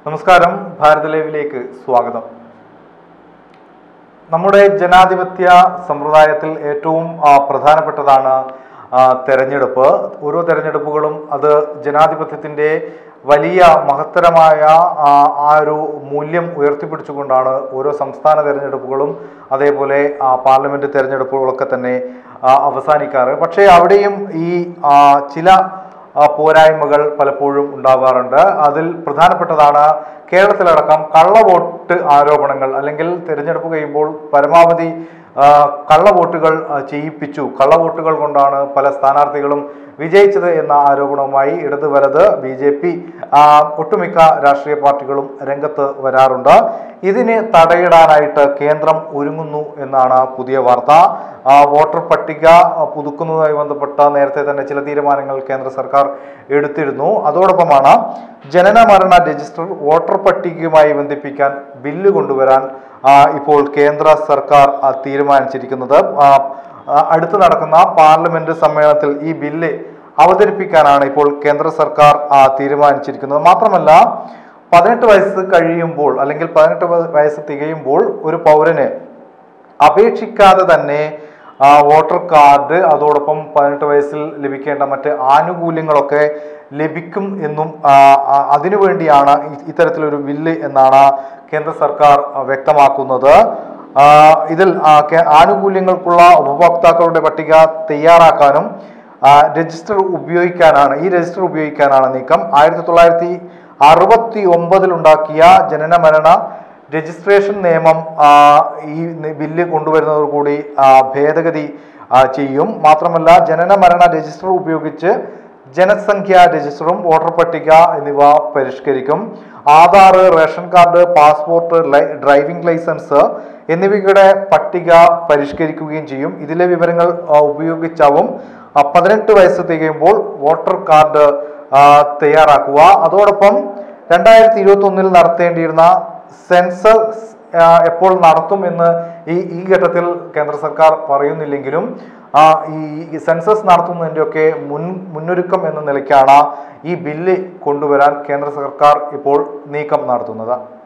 നമസ്കാരം ഭാരത് ലൈവിലേക്ക് സ്വാഗതം നമ്മുടെ ജനാധിപത്യ സമ്പ്രദായത്തിൽ ഏറ്റവും ആ, പ്രധാനപ്പെട്ടതാണ് ആ, തെരഞ്ഞെടുപ്പ് ഓരോ തെരഞ്ഞെടുപ്പുകളും അത് ജനാധിപത്യത്തിൻ്റെ വലിയ മഹത്തരമായ ആ, ആ ഒരു മൂല്യം ഉയർത്തിപ്പിടിച്ചുകൊണ്ടാണ് ഓരോ സംസ്ഥാന തെരഞ്ഞെടുപ്പുകളും അതേപോലെ ആ, പാർലമെന്റ് തെരഞ്ഞെടുപ്പുകളൊക്കെ തന്നെ ആ, അവസാനിക്കാറ് പക്ഷേ അവിടെയും ഈ ആ, ചില ആ, പോരായ്മകൾ പലപ്പോഴും ഉണ്ടാവാറുണ്ട് അതിൽ പ്രധാനപ്പെട്ടതാണ് കേരളത്തിലടക്കം കള്ളവോട്ട് ആരോപണങ്ങൾ അല്ലെങ്കിൽ തിരഞ്ഞെടുപ്പ് കഴിയുമ്പോൾ പരമാവധി ആ, കള്ളവോട്ടുകൾ ആ, ചെയ്യിപ്പിച്ചു കള്ളവോട്ടുകൾ കൊണ്ടാണ് പല സ്ഥാനാർത്ഥികളും വിജയിച്ചത് എന്ന ആരോപണവുമായി ഇടത് വലത് ബി ജെ പി ഒട്ടുമിക്ക രാഷ്ട്രീയ പാർട്ടികളും രംഗത്ത് വരാറുണ്ട് ഇതിന് തടയിടാനായിട്ട് കേന്ദ്രം ഒരുങ്ങുന്നു എന്നാണ് പുതിയ വാർത്ത ആ, വോട്ടർ പട്ടിക ആ, പുതുക്കുന്നതുമായി ബന്ധപ്പെട്ട നേരത്തെ തന്നെ ചില തീരുമാനങ്ങൾ കേന്ദ്ര സർക്കാർ എടുത്തിരുന്നു അതോടൊപ്പമാണ് ജനന മരണ രജിസ്റ്റർ വോട്ടർ പട്ടികയുമായി ബന്ധിപ്പിക്കാൻ ബില്ല് കൊണ്ടുവരാൻ ആ, ഇപ്പോൾ കേന്ദ്ര സർക്കാർ ആ, തീരുമാനിച്ചിരിക്കുന്നത് ആ, ആ, അടുത്ത് നടക്കുന്ന പാർലമെന്റ് സമ്മേളനത്തിൽ ഈ ബില്ല് അവതരിപ്പിക്കാനാണ് ഇപ്പോൾ കേന്ദ്ര സർക്കാർ ആ, തീരുമാനിച്ചിരിക്കുന്നത് മാത്രമല്ല പതിനെട്ട് വയസ്സ് കഴിയുമ്പോൾ അല്ലെങ്കിൽ പതിനെട്ട് വയസ്സ് തികയുമ്പോൾ ഒരു പൗരന് അപേക്ഷിക്കാതെ തന്നെ ആ, വോട്ടർ കാർഡ് അതോടൊപ്പം പതിനെട്ട് വയസ്സിൽ ലഭിക്കേണ്ട മറ്റ് ആനുകൂല്യങ്ങളൊക്കെ ലഭിക്കും എന്നും ആ, ആ, അതിനുവേണ്ടിയാണ് ഇ- ഇത്തരത്തിലൊരു ബില്ല് എന്നാണ് കേന്ദ്ര സർക്കാർ ആ, വ്യക്തമാക്കുന്നത് ആ, ഇതിൽ ആ, കേ- ആനുകൂല്യങ്ങൾക്കുള്ള ഉപഭോക്താക്കളുടെ പട്ടിക തയ്യാറാക്കാനും ആ, രജിസ്റ്റർ ഉപയോഗിക്കാനാണ് ഈ രജിസ്റ്റർ ഉപയോഗിക്കാനാണ് നീക്കം ആയിരത്തി തൊള്ളായിരത്തി അറുപത്തി ഒമ്പതിൽ ഉണ്ടാക്കിയ ജനന മരണ രജിസ്ട്രേഷൻ നിയമം ആ, ഈ നി- ബില്ല് കൊണ്ടുവരുന്നതോടുകൂടി ആ, ഭേദഗതി ആ, ചെയ്യും മാത്രമല്ല ജനന മരണ രജിസ്റ്റർ ഉപയോഗിച്ച് ജനസംഖ്യാ രജിസ്റ്ററും വോട്ടർ പട്ടിക എന്നിവ പരിഷ്കരിക്കും ആധാർ റേഷൻ കാർഡ് പാസ്പോർട്ട് ലൈ- ഡ്രൈവിംഗ് ലൈസൻസ് എന്നിവയുടെ പട്ടിക പരിഷ്കരിക്കുകയും ചെയ്യും ഇതിലെ വിവരങ്ങൾ ആ, ഉപയോഗിച്ചാവും ആ, പതിനെട്ട് വയസ്സ് തികയുമ്പോൾ വോട്ടർ കാർഡ് ആ, തയ്യാറാക്കുക അതോടൊപ്പം രണ്ടായിരത്തി ഇരുപത്തി ഒന്നിൽ നടത്തേണ്ടിയിരുന്ന സെൻസസ് ആ, എപ്പോൾ നടത്തും എന്ന് ഈ ഈ ഘട്ടത്തിൽ കേന്ദ്ര സർക്കാർ പറയുന്നില്ലെങ്കിലും ആ, ഈ സെൻസസ് നടത്തുന്നതിൻ്റെയൊക്കെ മുൻ മുന്നൊരുക്കം എന്ന നിലയ്ക്കാണ് ഈ ബില്ല് കൊണ്ടുവരാൻ കേന്ദ്ര സർക്കാർ ഇപ്പോൾ നീക്കം നടത്തുന്നത്